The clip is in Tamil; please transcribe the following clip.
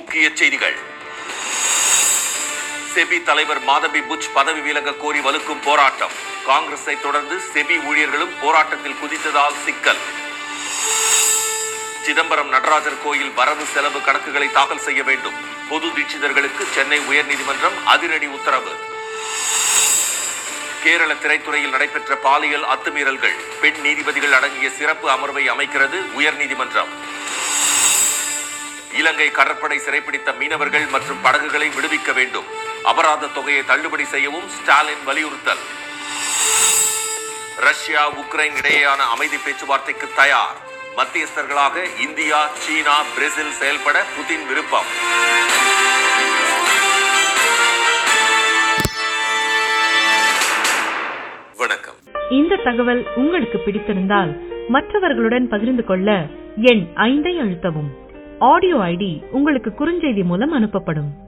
முக்கிய செய்திகள் செபி தலைவர் மாதவி புச் பதவி விலக கோரி வலுக்கும் போராட்டம் காங்கிரஸை தொடர்ந்து செபி ஊழியர்களும் போராட்டத்தில் குதித்ததால் சிக்கல் சிதம்பரம் நடராஜர் கோயில் வரவு செலவு கணக்குகளை தாக்கல் செய்ய வேண்டும் பொது தீட்சிதர்களுக்கு சென்னை உயர்நீதிமன்றம் அதிரடி உத்தரவு கேரள திரைத்துறையில் நடைபெற்ற பாலியல் அத்துமீறல்கள் பெண் நீதிபதிகள் அடங்கிய சிறப்பு அமர்வை அமைக்கிறது உயர்நீதிமன்றம் இலங்கை கடற்படை சிறைப்பிடித்த மீனவர்கள் மற்றும் படகுகளை விடுவிக்க வேண்டும் அபராத தொகையை தள்ளுபடி செய்யவும் ஸ்டாலின் வலியுறுத்தல் ரஷ்யா உக்ரைன் இடையேயான அமைதி பேச்சுவார்த்தைக்கு தயார் மத்தியஸ்தர்களாக இந்தியா சீனா பிரேசில் செயல்பட புதின் விருப்பம் வணக்கம் இந்த தகவல் உங்களுக்கு பிடித்திருந்தால் மற்றவர்களுடன் பகிர்ந்து கொள்ள எண் ஐந்தை அழுத்தவும் ஆடியோ ஐடி உங்களுக்கு குறுஞ்செய்தி மூலம் அனுப்பப்படும்